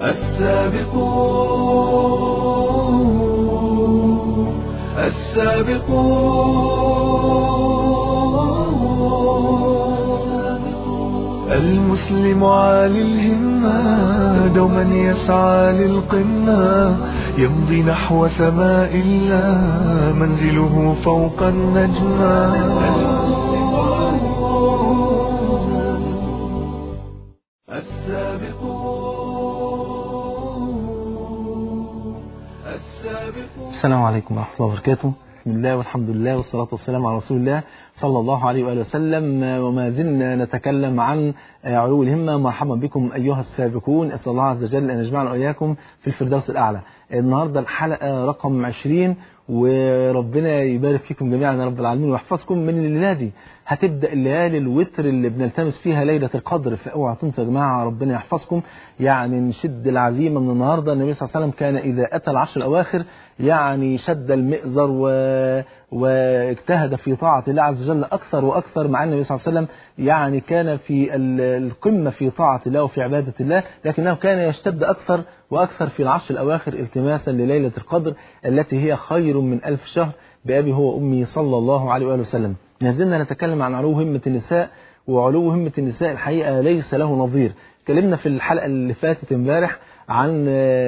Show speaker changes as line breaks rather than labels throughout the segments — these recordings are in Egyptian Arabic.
السابقون السابقون المسلم عالي الهمة دوما يسعى للقمة يمضي نحو سماء الله منزله فوق النجمة السابقون
السلام عليكم ورحمة الله وبركاته بسم الله والحمد لله والصلاة والسلام على رسول الله صلى الله عليه وآله وسلم وما زلنا نتكلم عن علو الهمة مرحبا بكم أيها السابقون أسأل الله عز وجل أن يجمعنا وإياكم في الفردوس الأعلى النهاردة الحلقة رقم 20 وربنا يبارك فيكم جميعا يا رب العالمين ويحفظكم من الليلة دي هتبدأ الليالي الوتر اللي بنلتمس فيها ليلة القدر فاوعى تنسوا يا جماعة ربنا يحفظكم يعني نشد العزيمة من النهاردة النبي صلى الله عليه وسلم كان إذا أتى العشر الأواخر يعني شد المئزر و... واجتهد في طاعة الله عز وجل أكثر وأكثر مع النبي صلى الله عليه وسلم يعني كان في القمة في طاعة الله وفي عبادة الله لكنه كان يشتد أكثر وأكثر في العشر الأواخر التماسا لليلة القدر التي هي خير من ألف شهر بأبي هو أمي صلى الله عليه وآله وسلم نزلنا نتكلم عن علو همة النساء وعلو همة النساء الحقيقة ليس له نظير اتكلمنا في الحلقة اللي فاتت امبارح عن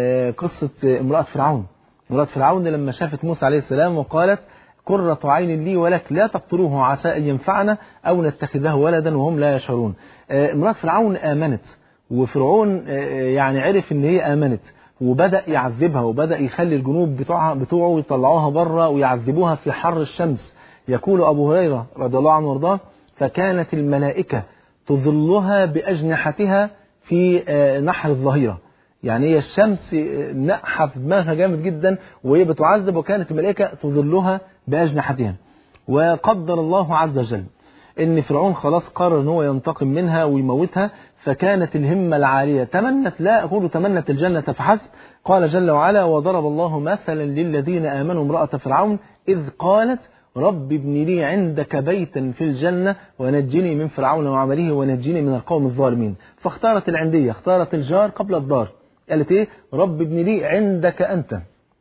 قصة امرأة فرعون امرأة فرعون لما شافت موسى عليه السلام وقالت قرة عين لي ولك لا تقتلوه عسى أن ينفعنا أو نتخذه ولدا وهم لا يشعرون امرأة فرعون آمنت وفرعون يعني عرف ان هي آمنت وبدأ يعذبها وبدأ يخلي الجنوب بتوعها بتوعه يطلعوها بره ويعذبوها في حر الشمس يقول أبو هريرة رضي الله عنه وارضاه فكانت الملائكة تظلها بأجنحتها في نحر الظهيرة يعني هي الشمس نقحة في دماغها جامد جدا وهي بتعذب وكانت الملائكة تظلها بأجنحتها وقدر الله عز وجل ان فرعون خلاص قرر ان هو ينتقم منها ويموتها فكانت الهمة العالية تمنت لا أقول تمنت الجنة فحسب قال جل وعلا وضرب الله مثلا للذين آمنوا امرأة فرعون إذ قالت رب ابن لي عندك بيتا في الجنة ونجني من فرعون وعمله ونجني من القوم الظالمين فاختارت العندية اختارت الجار قبل الدار قالت ايه رب ابن لي عندك أنت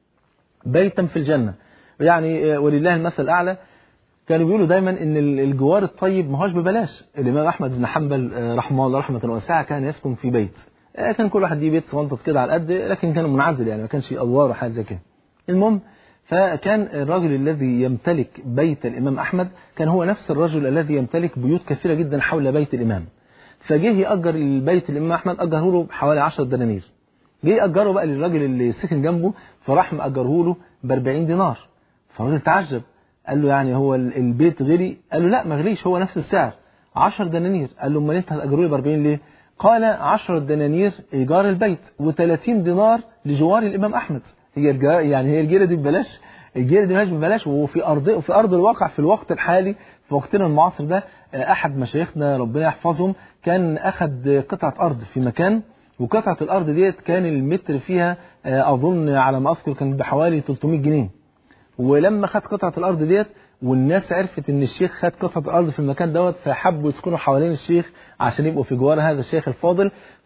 بيتا في الجنة يعني ولله المثل الأعلى كانوا بيقولوا دايما ان الجوار الطيب ما هوش ببلاش الامام احمد بن حنبل رحمه الله رحمه واسعه كان يسكن في بيت كان كل واحد ليه بيت صغنطط كده على قد لكن كان منعزل يعني ما كانش ادوار وحاجه زي كده المهم فكان الرجل الذي يمتلك بيت الامام احمد كان هو نفس الرجل الذي يمتلك بيوت كثيره جدا حول بيت الامام فجه ياجر البيت الامام احمد اجره له بحوالي 10 دنانير جه ياجره بقى للراجل اللي سكن جنبه فراح ماجره له ب 40 دينار فالراجل تعجب قال له يعني هو البيت غلي قال له لا ما غليش هو نفس السعر 10 دنانير قال له امال انت هتاجروا لي ب 40 ليه قال 10 دنانير ايجار البيت و30 دينار لجوار الامام احمد هي يعني هي الجيره دي ببلاش الجيره دي مش ببلاش وفي ارض وفي ارض الواقع في الوقت الحالي في وقتنا المعاصر ده احد مشايخنا ربنا يحفظهم كان اخذ قطعه ارض في مكان وقطعه الارض ديت كان المتر فيها اظن على ما اذكر كان بحوالي 300 جنيه ولما خد قطعة الأرض ديت والناس عرفت ان الشيخ خد قطعة الأرض في المكان دوت فحبوا يسكنوا حوالين الشيخ عشان يبقوا في جوار هذا الشيخ الفاضل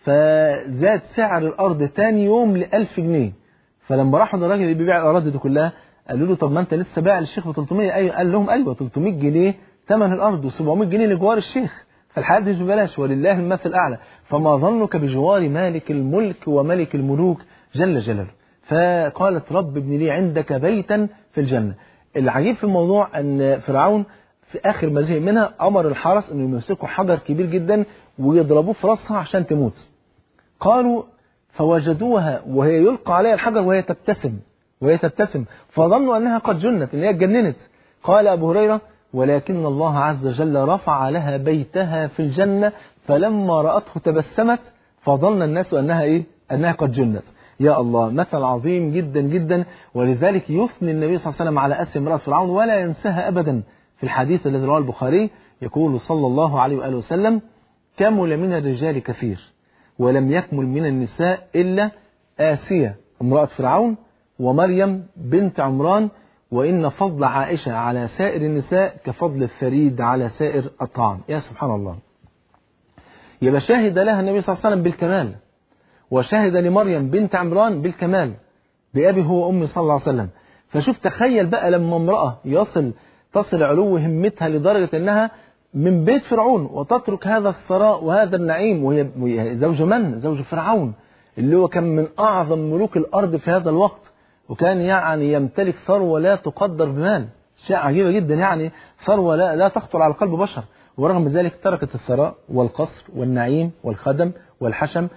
فزاد سعر الأرض تاني يوم ل 1000 جنيه فلما راحوا للراجل اللي بيبيع الأراضي دي كلها قالوا له طب ما أنت لسه بايع للشيخ ب 300 أيوة قال لهم أيوه 300 جنيه ثمن الأرض و700 جنيه لجوار الشيخ فالحياة دي مش ببلاش ولله المثل الأعلى فما ظنك بجوار مالك الملك وملك الملوك جل جلاله فقالت رب ابن لي عندك بيتا في الجنة العجيب في الموضوع أن فرعون في آخر ما زهق منها أمر الحرس أنه يمسكوا حجر كبير جدا ويضربوه في راسها عشان تموت قالوا فوجدوها وهي يلقى عليها الحجر وهي تبتسم وهي تبتسم فظنوا أنها قد جنت أن هي اتجننت قال أبو هريرة ولكن الله عز وجل رفع لها بيتها في الجنة فلما رأته تبسمت فظن الناس أنها إيه؟ أنها قد جنت يا الله مثل عظيم جدا جدا ولذلك يثني النبي صلى الله عليه وسلم على أسر امرأة فرعون ولا ينساها أبدا في الحديث الذي رواه البخاري يقول صلى الله عليه وآله وسلم كمل من الرجال كثير ولم يكمل من النساء إلا آسية امرأة فرعون ومريم بنت عمران وإن فضل عائشة على سائر النساء كفضل الثريد على سائر الطعام يا سبحان الله يبقى شاهد لها النبي صلى الله عليه وسلم بالكمال وشهد لمريم بنت عمران بالكمال بأبي هو وأمي صلى الله عليه وسلم فشوف تخيل بقى لما امرأة يصل تصل علو همتها لدرجة أنها من بيت فرعون وتترك هذا الثراء وهذا النعيم وهي وهي زوج من؟ زوج فرعون اللي هو كان من أعظم ملوك الأرض في هذا الوقت وكان يعني يمتلك ثروة لا تقدر بمال شيء عجيبة جدا يعني ثروة لا, لا تخطر على قلب بشر ورغم ذلك تركت الثراء والقصر والنعيم والخدم والحشم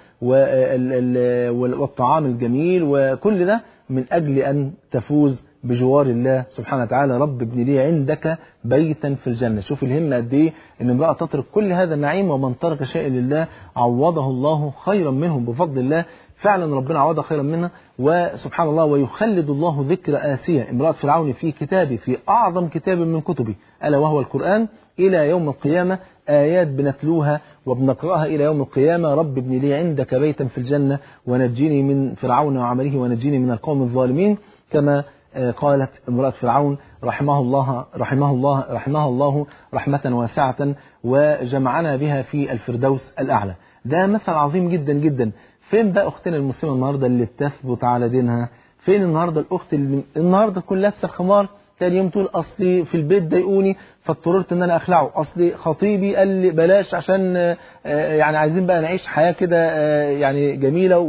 والطعام الجميل وكل ده من أجل أن تفوز بجوار الله سبحانه وتعالى رب ابن لي عندك بيتا في الجنة شوف الهمة قد ايه ان امرأة تترك كل هذا النعيم ومن ترك شيء لله عوضه الله خيرا منه بفضل الله فعلا ربنا عوضها خيرا منها وسبحان الله ويخلد الله ذكر آسية امرأة فرعون في كتابه في أعظم كتاب من كتبه ألا وهو القرآن إلى يوم القيامة آيات بنتلوها وبنقرأها إلى يوم القيامة رب ابن لي عندك بيتا في الجنة ونجيني من فرعون وعمله ونجيني من القوم الظالمين كما قالت امرأة فرعون رحمه الله رحمه الله رحمها الله رحمة واسعة وجمعنا بها في الفردوس الأعلى ده مثل عظيم جدا جدا فين بقى أختنا المسلمة النهاردة اللي بتثبت على دينها فين النهاردة الأخت اللي النهاردة تكون لابسة الخمار تاني يوم تقول أصلي في البيت ضايقوني فاضطررت إن أنا أخلعه أصلي خطيبي قال لي بلاش عشان يعني عايزين بقى نعيش حياة كده يعني جميلة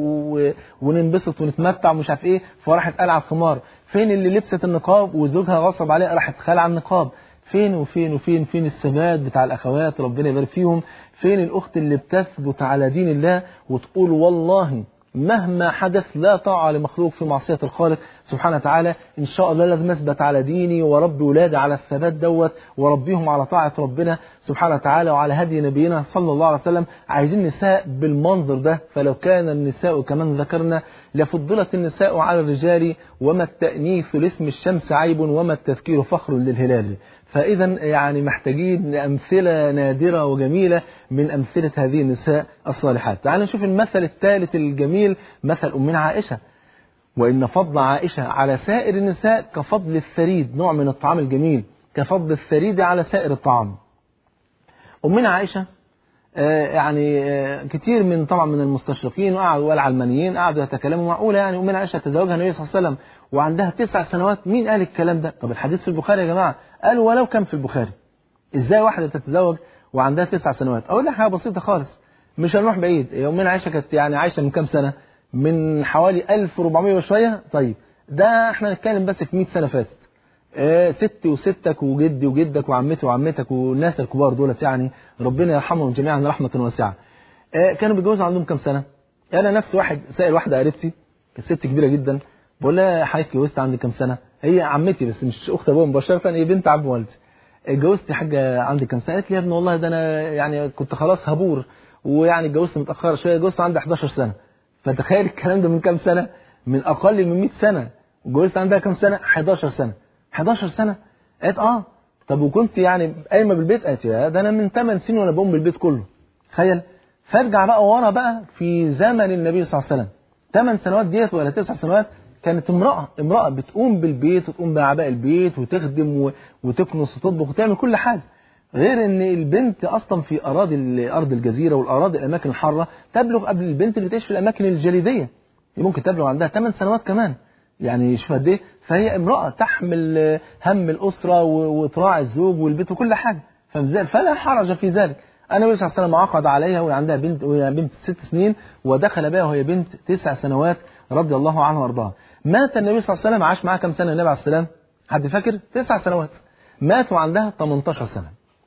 وننبسط ونتمتع ومش عارف إيه فراحت قلع الخمار فين اللي لبست النقاب وزوجها غصب عليها راحت خلع النقاب فين وفين وفين فين الثبات بتاع الأخوات ربنا يبارك فيهم فين الأخت اللي بتثبت على دين الله وتقول والله مهما حدث لا طاعة لمخلوق في معصية الخالق سبحانه وتعالى إن شاء الله لازم أثبت على ديني وربي ولادي على الثبات دوت وربيهم على طاعة ربنا سبحانه وتعالى وعلى هدي نبينا صلى الله عليه وسلم عايزين نساء بالمنظر ده فلو كان النساء كمان ذكرنا لفضلت النساء على الرجال وما التأنيث لاسم الشمس عيب وما التذكير فخر للهلال فإذا يعني محتاجين أمثلة نادرة وجميلة من أمثلة هذه النساء الصالحات تعالوا نشوف المثل الثالث الجميل مثل أمنا عائشة وإن فضل عائشة على سائر النساء كفضل الثريد نوع من الطعام الجميل كفضل الثريد على سائر الطعام أمنا عائشة آه يعني آه كتير من طبعا من المستشرقين والعلمانيين قعدوا يتكلموا معقولة يعني أمنا عائشة تزوجها النبي صلى الله عليه وسلم وعندها تسع سنوات مين قال الكلام ده طب الحديث في البخاري يا جماعة قالوا ولو كان في البخاري ازاي واحدة تتزوج وعندها تسع سنوات اقول لك حاجة بسيطة خالص مش هنروح بعيد يومنا عائشة كانت يعني عايشة من كام سنة من حوالي 1400 وشوية طيب ده احنا نتكلم بس في 100 سنة فاتت اه ستي وستك وجدي وجدك وعمتي وعمتك والناس الكبار دولت يعني ربنا يرحمهم جميعا رحمة واسعة اه كانوا بيتجوزوا عندهم كام سنة انا نفس واحد سائل واحدة قريبتي كانت ست كبيرة جدا بقول لها حضرتك اتجوزت عندي كام سنة هي عمتي بس مش اخت ابوها مباشرة هي بنت عم والدي اتجوزت حاجة عندي كام سنة قالت لي يا ابني والله ده انا يعني كنت خلاص هبور ويعني اتجوزت متأخرة شوية اتجوزت عندي 11 سنة فتخيل الكلام ده من كام سنة من اقل من 100 سنة اتجوزت عندها كام سنة 11 سنة 11 سنة قالت اه طب وكنت يعني قايمة بالبيت قالت يا ده انا من 8 سنين وانا بقوم بالبيت كله تخيل فارجع بقى ورا بقى في زمن النبي صلى الله عليه وسلم 8 سنوات ديت ولا 9 سنوات كانت امرأة امرأة بتقوم بالبيت وتقوم بأعباء البيت وتخدم وتكنس وتطبخ وتعمل كل حاجة غير ان البنت اصلا في اراضي ارض الجزيره والاراضي الاماكن الحاره تبلغ قبل البنت اللي بتعيش في الاماكن الجليديه ممكن تبلغ عندها 8 سنوات كمان يعني شوف قد ايه فهي امراه تحمل هم الاسره وتراعي الزوج والبيت وكل حاجه فلا حرج في ذلك النبي صلى الله عليه وسلم عقد عليها وهي عندها بنت وهي بنت ست سنين ودخل بها وهي بنت تسع سنوات رضي الله عنها وارضاها مات النبي صلى الله عليه وسلم عاش معاها كم سنه النبي عليه السلام حد فاكر تسع سنوات مات وعندها 18 سنه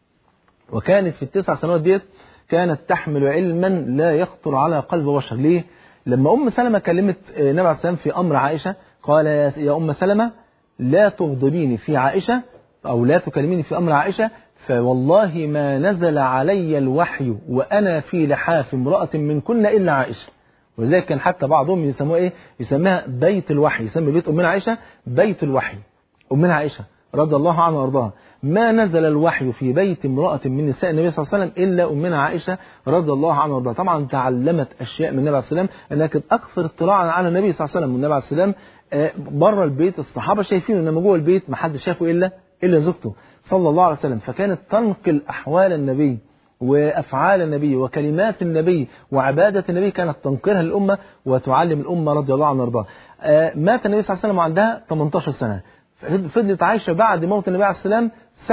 وكانت في التسع سنوات ديت كانت تحمل علما لا يخطر على قلب بشر ليه لما ام سلمة كلمت النبي عليه السلام في امر عائشه قال يا ام سلمة لا تغضبيني في عائشه او لا تكلميني في امر عائشه فوالله ما نزل علي الوحي وانا في لحاف امراه منكن الا عائشه ولذلك كان حتى بعضهم يسموها ايه يسميها بيت الوحي يسمي بيت امنا عائشه بيت الوحي امنا عائشه رضي الله عنها وارضاها ما نزل الوحي في بيت امرأة من نساء النبي صلى الله عليه وسلم إلا أمنا عائشة رضي الله عنها وارضاها طبعا تعلمت أشياء من النبي عليه السلام أنها كانت أكثر اطلاعا على النبي صلى الله عليه وسلم والنبي عليه السلام بره البيت الصحابة شايفينه إنما جوه البيت ما حد شافه إلا إلا زوجته صلى الله عليه وسلم فكانت تنقل أحوال النبي وأفعال النبي وكلمات النبي وعبادة النبي كانت تنقلها للأمة وتعلم الأمة رضي الله عنها وارضاها آه، مات النبي صلى الله عليه وسلم وعندها 18 سنة فضلت عايشة بعد موت النبي عليه السلام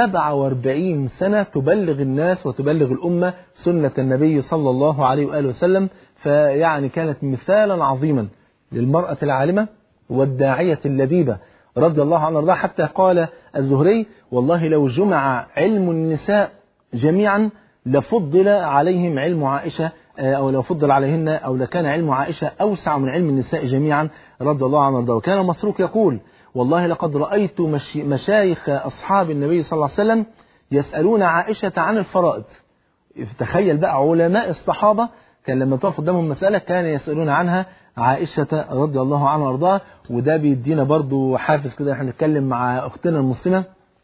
47 سنة تبلغ الناس وتبلغ الأمة سنة النبي صلى الله عليه وآله وسلم فيعني كانت مثالا عظيما للمرأة العالمة والداعية اللبيبة رضي الله عنها وارضاها حتى قال الزهري والله لو جمع علم النساء جميعا لفضل عليهم علم عائشة آه، أو لو فضل عليهن أو لكان علم عائشة أوسع من علم النساء جميعا رضي الله عنها وارضاها وكان مسروق يقول والله لقد رأيت مش- مشايخ أصحاب النبي صلى الله عليه وسلم يسألون عائشة عن الفرائض تخيل بقى علماء الصحابة كان لما تقف قدامهم مسألة كان يسألون عنها عائشة رضي الله عنها وارضاها وده بيدينا برضو حافز كده احنا نتكلم مع أختنا المسلمة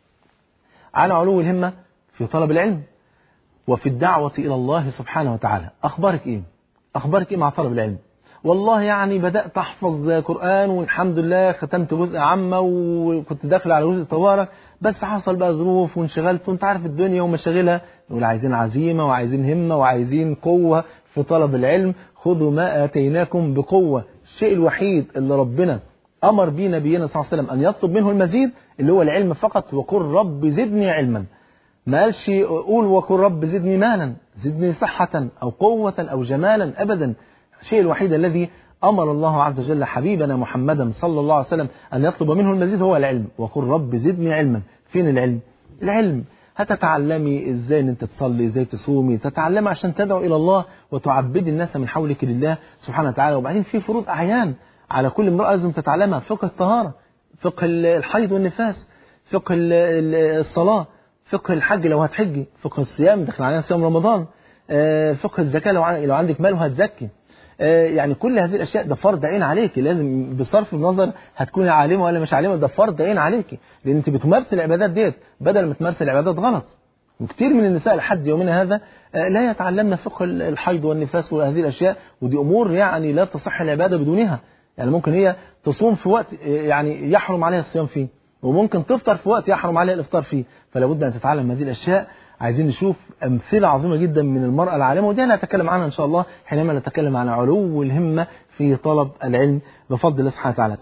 عن علو الهمة في طلب العلم وفي الدعوة إلى الله سبحانه وتعالى أخبارك إيه؟ أخبارك إيه مع طلب العلم؟ والله يعني بدأت أحفظ قرآن والحمد لله ختمت جزء عامة وكنت داخل على جزء تبارك بس حصل بقى ظروف وانشغلت وانت عارف الدنيا ومشاغلها نقول عايزين عزيمة وعايزين همة وعايزين قوة في طلب العلم خذوا ما آتيناكم بقوة الشيء الوحيد اللي ربنا أمر بيه نبينا صلى الله عليه وسلم أن يطلب منه المزيد اللي هو العلم فقط وقل رب زدني علما ما قالش قول وقل رب زدني مالا زدني صحة أو قوة أو جمالا أبدا الشيء الوحيد الذي أمر الله عز وجل حبيبنا محمدا صلى الله عليه وسلم أن يطلب منه المزيد هو العلم وقل رب زدني علما فين العلم العلم هتتعلمي ازاي ان انت تصلي ازاي تصومي تتعلمي عشان تدعو الى الله وتعبدي الناس من حولك لله سبحانه وتعالى وبعدين في فروض اعيان على كل امراه لازم تتعلمها فقه الطهاره فقه الحيض والنفاس فقه ال- ال- الصلاه فقه الحج لو هتحجي فقه الصيام داخل علينا صيام رمضان آه، فقه الزكاه لو عن- لو عندك مال وهتزكي آه، يعني كل هذه الاشياء ده فرض عين عليك لازم بصرف النظر هتكوني عالمه ولا مش عالمه ده فرض عين عليك لان انت بتمارس العبادات ديت بدل ما تمارس العبادات غلط وكثير من النساء لحد يومنا هذا آه، لا يتعلمن فقه الحيض والنفاس وهذه الاشياء ودي امور يعني لا تصح العباده بدونها يعني ممكن هي تصوم في وقت آه، يعني يحرم عليها الصيام فيه وممكن تفطر في وقت يحرم عليها الافطار فيه فلا بد ان تتعلم هذه الاشياء عايزين نشوف امثله عظيمه جدا من المراه العالمه ودي هنتكلم عنها ان شاء الله حينما نتكلم عن علو الهمه في طلب العلم بفضل الله سبحانه وتعالى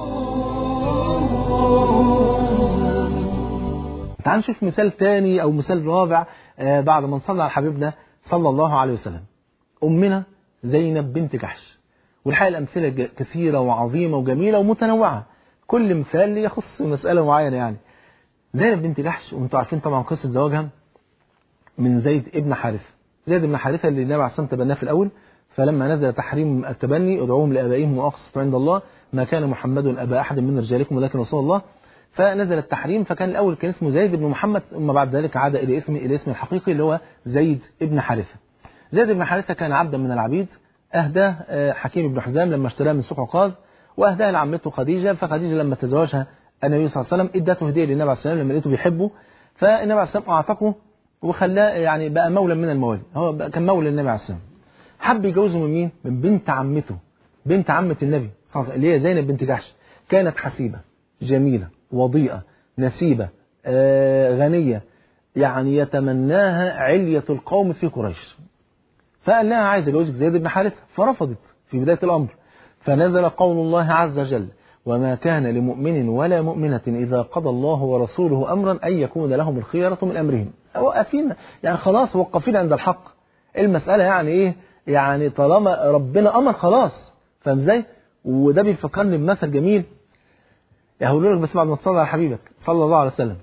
تعال نشوف مثال تاني او مثال رابع آه، بعد ما نصلي على حبيبنا صلى الله عليه وسلم امنا زينب بنت جحش والحقيقه الامثله ج- كثيره وعظيمه وجميله ومتنوعه كل مثال يخص مساله معينه يعني زينب بنت جحش وانتم عارفين طبعا قصه زواجها من زيد ابن حارثه زيد بن حارثه اللي النبي عليه الصلاه والسلام تبناه في الاول فلما نزل تحريم التبني ادعوهم لابائهم واقسطوا عند الله ما كان محمد ابا احد من رجالكم ولكن رسول الله فنزل التحريم فكان الاول كان اسمه زيد بن محمد ثم بعد ذلك عاد الى اسمه الى اسمه الحقيقي اللي هو زيد ابن حارثه زيد بن حارثه كان عبدا من العبيد اهداه آه، حكيم بن حزام لما اشتراه من سوق عكاظ واهداه لعمته خديجه فخديجه لما تزوجها النبي صلى الله عليه وسلم ادته هديه للنبي عليه الصلاه والسلام لما لقيته بيحبه فالنبي عليه الصلاه والسلام اعتقه وخلاه يعني بقى مولى من الموالي هو بقى كان مولى النبي عليه الصلاه والسلام حب يجوزه من مين؟ من بنت عمته بنت عمة النبي صلى الله عليه وسلم اللي هي زينب بنت جحش كانت حسيبة جميلة وضيئة نسيبة آه غنية يعني يتمناها علية القوم في قريش فقال لها عايز اجوزك زيد بن حارثة فرفضت في بداية الأمر فنزل قول الله عز وجل وما كان لمؤمن ولا مؤمنة إذا قضى الله ورسوله أمرا أن يكون لهم الخيرة من أمرهم واقفين يعني خلاص وقفين عند الحق المسألة يعني إيه يعني طالما ربنا أمر خلاص فاهم ازاي وده بيفكرني بمثل جميل هقول لك بس بعد ما تصلي على حبيبك صلى الله عليه وسلم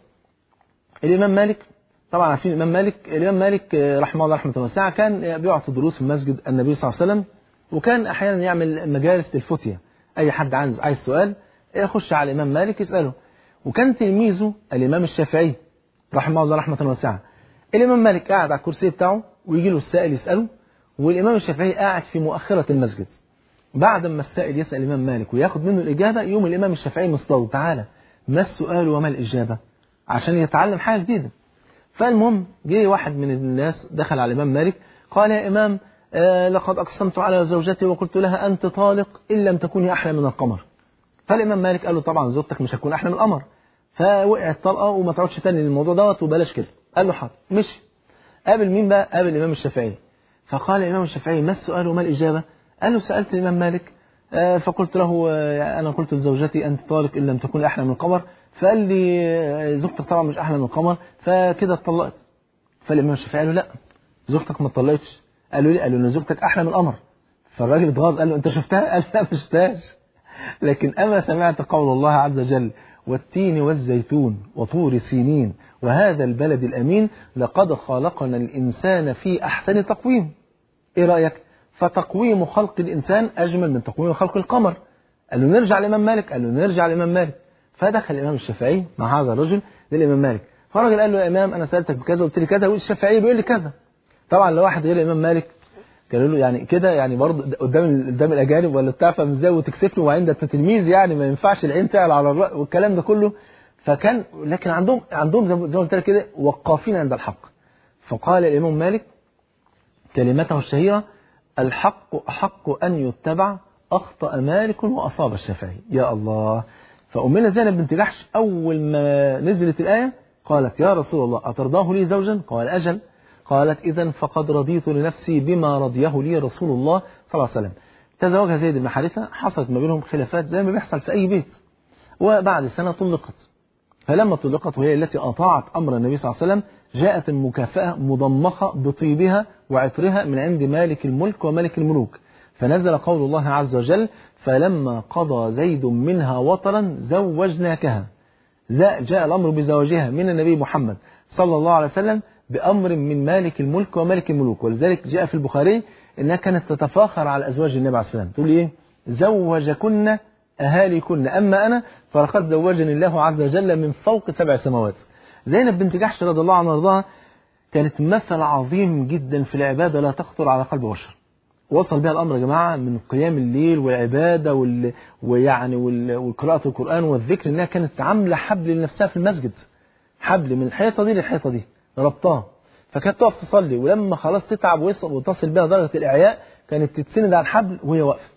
الإمام مالك طبعا عارفين الإمام مالك الإمام مالك آه، رحمه الله رحمة واسعة كان آه، بيعطي دروس في مسجد النبي صلى الله عليه وسلم وكان أحيانا يعمل مجالس للفتية أي حد عايز عايز سؤال يخش على الإمام مالك يسأله وكان تلميذه الإمام الشافعي رحمه الله رحمة واسعة الإمام مالك قاعد على الكرسي بتاعه ويجي له السائل يسأله والإمام الشافعي قاعد في مؤخرة المسجد بعد ما السائل يسأل الإمام مالك وياخد منه الإجابة يوم الإمام الشافعي مصطاد تعالى ما السؤال وما الإجابة عشان يتعلم حاجة جديدة فالمهم جه واحد من الناس دخل على الإمام مالك قال يا إمام آه لقد أقسمت على زوجتي وقلت لها أنت طالق إن لم تكوني أحلى من القمر فالإمام مالك قال له طبعا زوجتك مش هتكون أحلى من القمر فوقعت طلقة وما تقعدش تاني للموضوع دوت وبلاش كده قال له حاضر مشي قابل مين بقى قابل الامام الشافعي فقال الامام الشافعي ما السؤال وما الاجابه قال له سالت الامام مالك آه، فقلت له آه، انا قلت لزوجتي انت طالق ان لم تكن احلى من القمر فقال لي آه، زوجتك طبعا مش احلى من القمر فكده اتطلقت فالامام الشافعي قال له لا زوجتك ما اتطلقتش قال له ليه قال له ان زوجتك احلى من القمر فالراجل اتغاظ قال له انت شفتها قال لا ما شفتهاش لكن اما سمعت قول الله عز وجل والتين والزيتون وطور سينين وهذا البلد الامين لقد خلقنا الانسان في احسن تقويم ايه رايك فتقويم خلق الانسان اجمل من تقويم خلق القمر قال له نرجع للامام مالك قال له نرجع للامام مالك فدخل الامام الشافعي مع هذا الرجل للامام مالك فالراجل قال له يا امام انا سالتك بكذا وقلت لي كذا والشافعي بيقول لي كذا طبعا لو واحد غير الامام مالك قالوا له يعني كده يعني برضه قدام قدام الاجانب ولا بتاع فاهم ازاي وتكسفني وبعدين ده انت تلميذ يعني ما ينفعش العين تعلى على الراس والكلام ده كله فكان لكن عندهم عندهم زي ما زي ما قلت لك كده وقافين عند الحق فقال الامام مالك كلمته الشهيره الحق احق ان يتبع اخطا مالك واصاب الشافعي يا الله فامنا زينب بنت جحش اول ما نزلت الايه قالت يا رسول الله اترضاه لي زوجا قال اجل قالت إذا فقد رضيت لنفسي بما رضيه لي رسول الله صلى الله عليه وسلم تزوجها زيد بن حارثة حصلت ما بينهم خلافات زي ما بيحصل في أي بيت وبعد سنة طلقت فلما طلقت وهي التي أطاعت أمر النبي صلى الله عليه وسلم جاءت المكافأة مضمخة بطيبها وعطرها من عند مالك الملك وملك الملوك فنزل قول الله عز وجل فلما قضى زيد منها وطرا زوجناكها جاء الأمر بزواجها من النبي محمد صلى الله عليه وسلم بأمر من مالك الملك وملك الملوك ولذلك جاء في البخاري أنها كانت تتفاخر على أزواج النبي عليه السلام تقول إيه زوجكن أهاليكن أما أنا فلقد زوجني الله عز وجل من فوق سبع سماوات زينب بنت جحش رضي الله عنها وارضاها كانت مثل عظيم جدا في العبادة لا تخطر على قلب بشر وصل بها الأمر يا جماعة من قيام الليل والعبادة وال... ويعني وال... وقراءة القرآن والذكر إنها كانت عاملة حبل لنفسها في المسجد حبل من الحيطة دي للحيطة دي ربطها فكانت تقف تصلي ولما خلاص تتعب ويصل وتصل بها درجة الإعياء كانت تتسند على الحبل وهي واقفة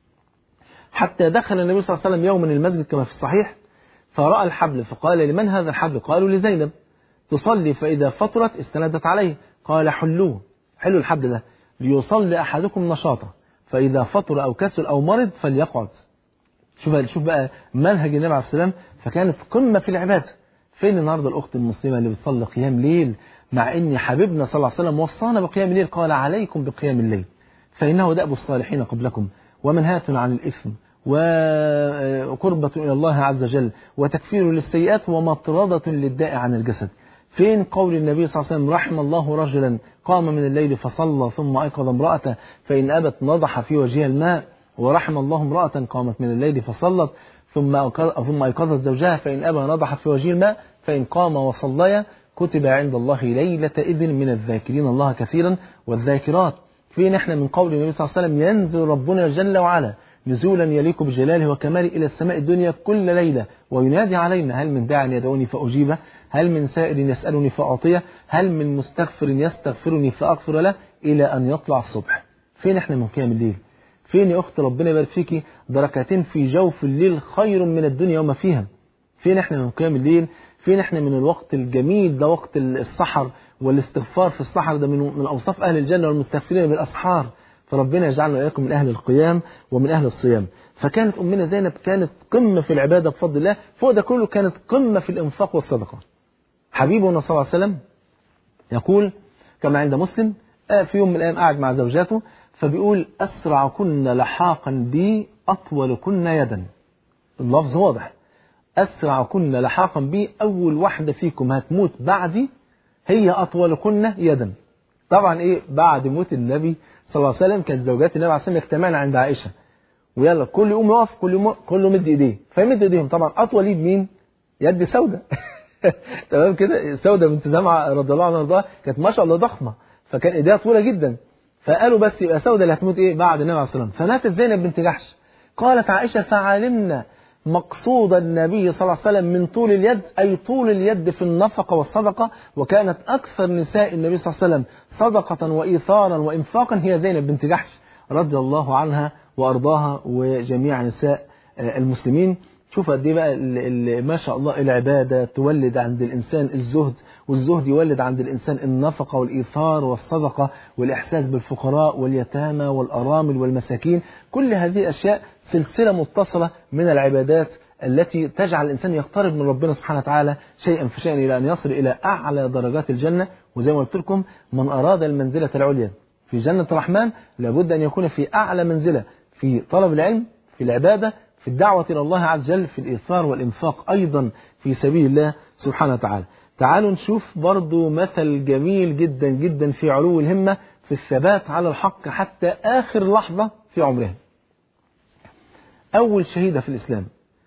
حتى دخل النبي صلى الله عليه وسلم يوما المسجد كما في الصحيح فرأى الحبل فقال لمن هذا الحبل قالوا لزينب تصلي فإذا فطرت استندت عليه قال حلوه حلوا الحبل ده ليصلي أحدكم نشاطا فإذا فطر أو كسل أو مرض فليقعد شوف شوف بقى منهج النبي عليه السلام فكانت قمة في العبادة فين النهارده الأخت المسلمة اللي بتصلي قيام ليل مع ان حبيبنا صلى الله عليه وسلم وصانا بقيام الليل قال عليكم بقيام الليل فانه دأب الصالحين قبلكم ومنهاة عن الاثم وقربة الى الله عز وجل وتكفير للسيئات ومطردة للداء عن الجسد فين قول النبي صلى الله عليه وسلم رحم الله رجلا قام من الليل فصلى ثم ايقظ امرأته فان ابت نضح في وجهها الماء ورحم الله امرأة قامت من الليل فصلت ثم ثم ايقظت زوجها فان ابى نضح في وجه الماء فان قام وصليا كتب عند الله ليلة إذن من الذاكرين الله كثيرا والذاكرات فين احنا من قول النبي صلى الله عليه وسلم ينزل ربنا جل وعلا نزولا يليق بجلاله وكماله إلى السماء الدنيا كل ليلة وينادي علينا هل من داع يدعوني فأجيبه هل من سائل يسألني فأعطيه هل من مستغفر يستغفرني فأغفر له إلى أن يطلع الصبح فين احنا من قيام الليل فين يا أخت ربنا يبارك فيكي دركتين في جوف الليل خير من الدنيا وما فيها فين احنا من قيام الليل فين احنا من الوقت الجميل ده وقت السحر والاستغفار في السحر ده من من اوصاف اهل الجنه والمستغفرين بالاسحار فربنا يجعلنا واياكم من اهل القيام ومن اهل الصيام فكانت امنا زينب كانت قمه في العباده بفضل الله فوق ده كله كانت قمه في الانفاق والصدقه حبيبنا صلى الله عليه وسلم يقول كما عند مسلم في يوم من الايام قاعد مع زوجاته فبيقول اسرعكن لحاقا بي اطولكن يدا اللفظ واضح أسرعكن لحاقا بي أول واحدة فيكم هتموت بعدي هي أطولكن يدا طبعا إيه بعد موت النبي صلى الله عليه وسلم كانت زوجات النبي عليه الصلاة والسلام يجتمعن عند عائشة ويلا كل يوم يقف كل يوم كله مد ايديه فيمد ايديهم طبعا اطول ايد مين؟ يد سودة تمام كده سودة بنت زمعة رضي الله عنها وارضاها كانت ما شاء الله ضخمة فكان ايديها طويلة جدا فقالوا بس يبقى سودة اللي هتموت ايه بعد النبي عليه الصلاة والسلام فماتت زينب بنت جحش قالت عائشة فعلمنا مقصود النبي صلى الله عليه وسلم من طول اليد أي طول اليد في النفقة والصدقة وكانت أكثر نساء النبي صلى الله عليه وسلم صدقة وإيثارا وإنفاقا هي زينب بنت جحش رضي الله عنها وأرضاها وجميع نساء المسلمين شوف قد ايه بقى ال- ال- ما شاء الله العباده تولد عند الانسان الزهد والزهد يولد عند الانسان النفقه والايثار والصدقه والاحساس بالفقراء واليتامى والارامل والمساكين كل هذه الاشياء سلسله متصله من العبادات التي تجعل الانسان يقترب من ربنا سبحانه وتعالى شيئا فشيئا الى ان يصل الى اعلى درجات الجنه وزي ما قلت لكم من اراد المنزله العليا في جنه الرحمن لابد ان يكون في اعلى منزله في طلب العلم في العباده في الدعوة إلى الله عز وجل في الإيثار والإنفاق أيضا في سبيل الله سبحانه وتعالى تعالوا نشوف برضو مثل جميل جدا جدا في علو الهمة في الثبات على الحق حتى آخر لحظة في عمرها أول شهيدة في الإسلام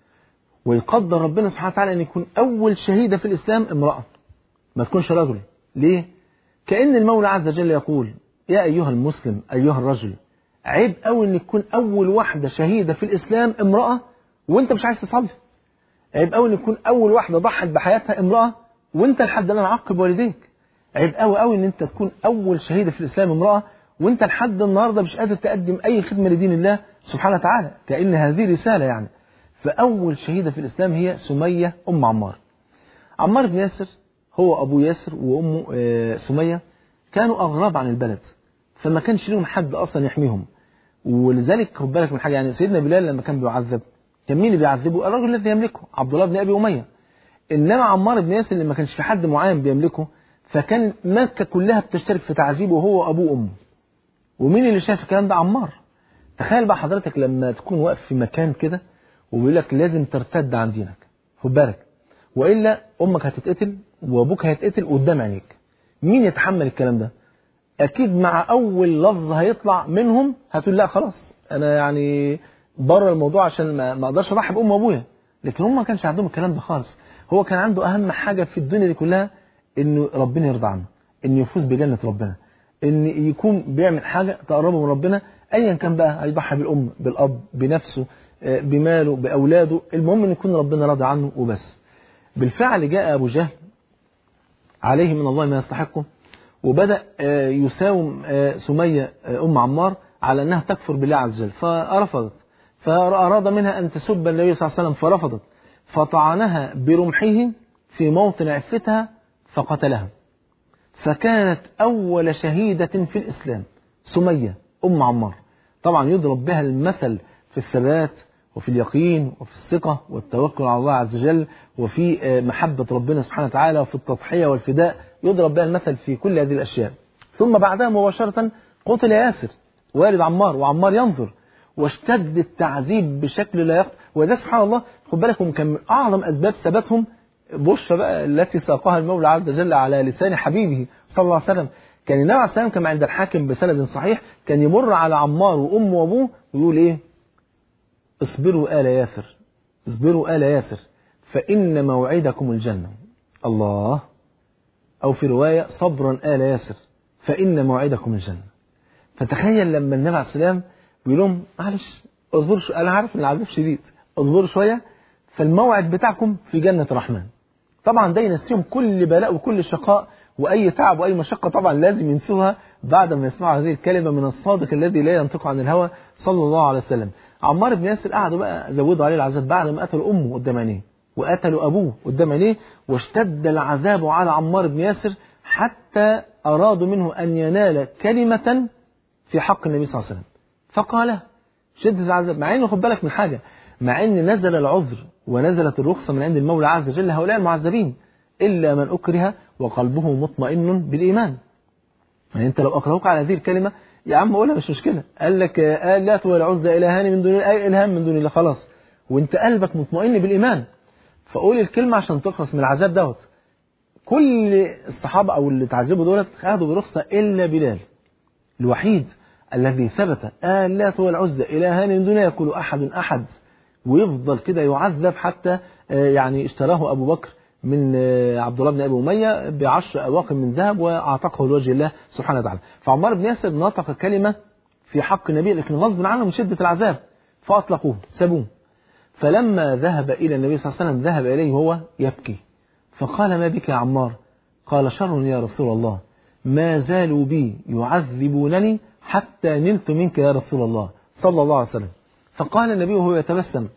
ويقدر ربنا سبحانه وتعالى أن يكون أول شهيدة في الإسلام امرأة ما تكونش رجل ليه؟ كأن المولى عز وجل يقول يا أيها المسلم أيها الرجل عيب قوي ان تكون اول واحده شهيده في الاسلام امراه وانت مش عايز تصلي عيب قوي ان تكون اول واحده ضحت بحياتها امراه وانت لحد الان عاقب والديك عيب قوي قوي ان انت تكون اول شهيده في الاسلام امراه وانت لحد النهارده مش قادر تقدم اي خدمه لدين الله سبحانه وتعالى كان هذه رساله يعني فاول شهيده في الاسلام هي سميه ام عمار عمار بن ياسر هو ابو ياسر وامه آه، سميه كانوا اغراب عن البلد فما كانش لهم حد اصلا يحميهم ولذلك خد بالك من حاجه يعني سيدنا بلال لما كان بيعذب كان مين اللي بيعذبه؟ الرجل الذي يملكه عبد الله بن ابي اميه انما عمار بن ياسر اللي ما كانش في حد معين بيملكه فكان مكه كلها بتشترك في تعذيبه هو وابوه وامه ومين اللي شاف الكلام ده عمار تخيل بقى حضرتك لما تكون واقف في مكان كده وبيقول لك لازم ترتد عن دينك خد بالك والا امك هتتقتل وابوك هيتقتل قدام عينيك مين يتحمل الكلام ده اكيد مع اول لفظ هيطلع منهم هتقول لا خلاص انا يعني بره الموضوع عشان ما ما اقدرش اضحي بام وابويا لكن هم ما كانش عندهم الكلام ده خالص هو كان عنده اهم حاجه في الدنيا دي كلها انه ربنا يرضى عنه انه يفوز بجنه ربنا ان يكون بيعمل حاجه تقربه من ربنا ايا كان بقى هيضحي بالام بالاب بنفسه آه، بماله باولاده المهم ان يكون ربنا راضي عنه وبس بالفعل جاء ابو جهل عليه من الله ما يستحقه وبدأ آه، يساوم آه، سمية آه، أم عمار على أنها تكفر بالله عز وجل فرفضت فأراد منها أن تسب النبي صلى الله عليه وسلم فرفضت فطعنها برمحه في موطن عفتها فقتلها فكانت أول شهيدة في الإسلام سمية أم عمار طبعا يضرب بها المثل في الثبات وفي اليقين وفي الثقة والتوكل على الله عز وجل وفي آه، محبة ربنا سبحانه وتعالى وفي التضحية والفداء يضرب بها المثل في كل هذه الأشياء ثم بعدها مباشرة قتل ياسر والد عمار وعمار ينظر واشتد التعذيب بشكل لا يخطر وذلك سبحان الله خد بالكم كان من أعظم أسباب ثباتهم بشرى بقى التي ساقها المولى عز وجل على لسان حبيبه صلى الله عليه وسلم كان النبي عليه السلام كما عند الحاكم بسند صحيح كان يمر على عمار وأمه وأبوه ويقول إيه اصبروا آل ياسر اصبروا آل ياسر فإن موعدكم الجنة الله أو في رواية صبرا آل ياسر فإن موعدكم الجنة فتخيل لما النبي عليه السلام بيقول لهم معلش اصبروا شوية أنا عارف إن العذاب شديد اصبروا شوية فالموعد بتاعكم في جنة الرحمن طبعا ده ينسيهم كل بلاء وكل شقاء وأي تعب وأي مشقة طبعا لازم ينسوها بعد ما يسمعوا هذه الكلمة من الصادق الذي لا ينطق عن الهوى صلى الله عليه وسلم عمار بن ياسر قعدوا بقى زودوا عليه العذاب بعد ما قتلوا أمه قدام عينيه وقتلوا أبوه قدام عينيه واشتد العذاب على عمار بن ياسر حتى أرادوا منه أن ينال كلمة في حق النبي صلى الله عليه وسلم فقالها شدة العذاب مع انه خد بالك من حاجة مع ان نزل العذر ونزلت الرخصة من عند المولى عز وجل هؤلاء المعذبين إلا من أكره وقلبه مطمئن بالإيمان يعني أنت لو أكرهوك على هذه الكلمة يا عم قولها مش مشكلة قال لك قال لا والعزى إلهان من دون أي إلهام من دون الله خلاص وأنت قلبك مطمئن بالإيمان فقول الكلمة عشان تخلص من العذاب دوت كل الصحابة أو اللي تعذبوا دولت خدوا برخصة إلا بلال الوحيد الذي ثبت آلات والعزى إلهان من دون يقول أحد أحد ويفضل كده يعذب حتى آه، يعني اشتراه أبو بكر من آه، عبد الله بن أبي أمية بعشر أواق من ذهب وأعتقه لوجه الله سبحانه وتعالى فعمار بن ياسر نطق كلمة في حق النبي لكن غصب عنه من شدة العذاب فأطلقوه سابوه فلما ذهب إلى النبي صلى الله عليه وسلم ذهب إليه وهو يبكي فقال ما بك يا عمار قال شر يا رسول الله ما زالوا بي يعذبونني حتى نلت منك يا رسول الله صلى الله عليه وسلم فقال النبي وهو يتبسم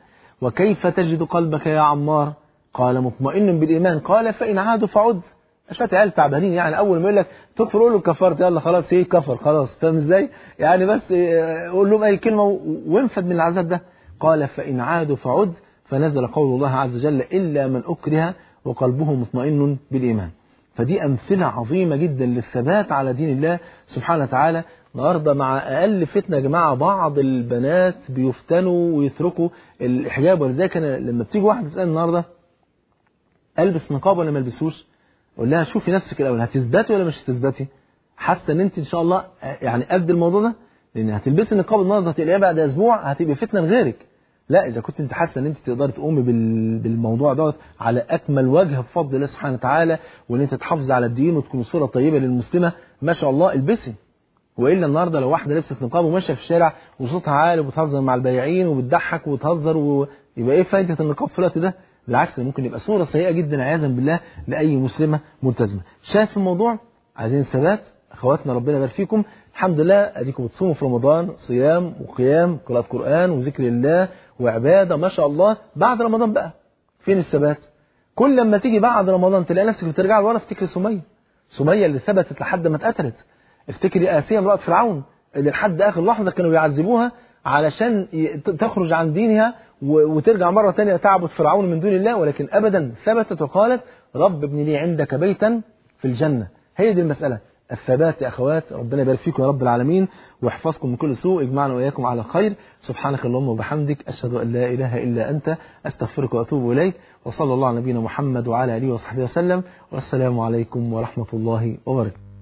وكيف تجد قلبك يا عمار قال مطمئن بالإيمان قال فإن عادوا فعد شوية عيال تعبانين يعني أول ما يقول لك تكفر قول له كفرت يلا خلاص إيه كفر خلاص فاهم إزاي؟ يعني بس إيه، قول لهم أي كلمة و- وانفد من العذاب ده قال فإن عادوا فعد فنزل قول الله عز وجل إلا من أكره وقلبه مطمئن بالإيمان فدي أمثلة عظيمة جدا للثبات على دين الله سبحانه وتعالى النهارده مع أقل فتنة يا جماعة بعض البنات بيفتنوا ويتركوا الحجاب ولذلك أنا لما بتيجي واحدة تسأل النهارده البس نقاب ولا ما البسوش اقول لها شوفي نفسك الاول هتثبتي ولا مش هتثبتي حاسه ان انت ان شاء الله آه، يعني قد الموضوع ده لان هتلبسي النقاب النهارده هتلاقيها بعد اسبوع هتبقى فتنه لغيرك لا اذا كنت انت حاسه ان انت تقدري تقومي بال- بالموضوع دوت على اكمل وجه بفضل الله سبحانه وتعالى وان انت تحافظي على الدين وتكون صوره طيبه للمسلمه ما شاء الله البسي والا النهارده لو واحده لبست نقاب وماشيه في الشارع وصوتها عالي وبتهزر مع البياعين وبتضحك وتهزر ويبقى ايه فايده النقاب في الوقت ده؟ بالعكس ده ممكن يبقى صوره سيئه جدا عياذا بالله لاي مسلمه ملتزمه. شايف الموضوع؟ عايزين ثبات اخواتنا ربنا يبارك فيكم الحمد لله اديكم بتصوموا في رمضان صيام وقيام قراءه قران وذكر الله وعباده ما شاء الله بعد رمضان بقى فين الثبات؟ كل لما تيجي بعد رمضان تلاقي نفسك بترجع لورا افتكر سميه سميه اللي ثبتت لحد ما اتقتلت افتكري آسيا امرأة فرعون اللي لحد آخر لحظة كانوا بيعذبوها علشان ي- ت- تخرج عن دينها و- وترجع مرة تانية تعبد فرعون من دون الله ولكن أبدا ثبتت وقالت رب ابن لي عندك بيتا في الجنة هي دي المسألة الثبات يا أخوات ربنا يبارك فيكم يا رب العالمين ويحفظكم من كل سوء اجمعنا وإياكم على الخير سبحانك اللهم وبحمدك أشهد أن لا إله إلا أنت أستغفرك وأتوب إليك وصلى الله على نبينا محمد وعلى آله وصحبه وسلم والسلام عليكم ورحمة الله وبركاته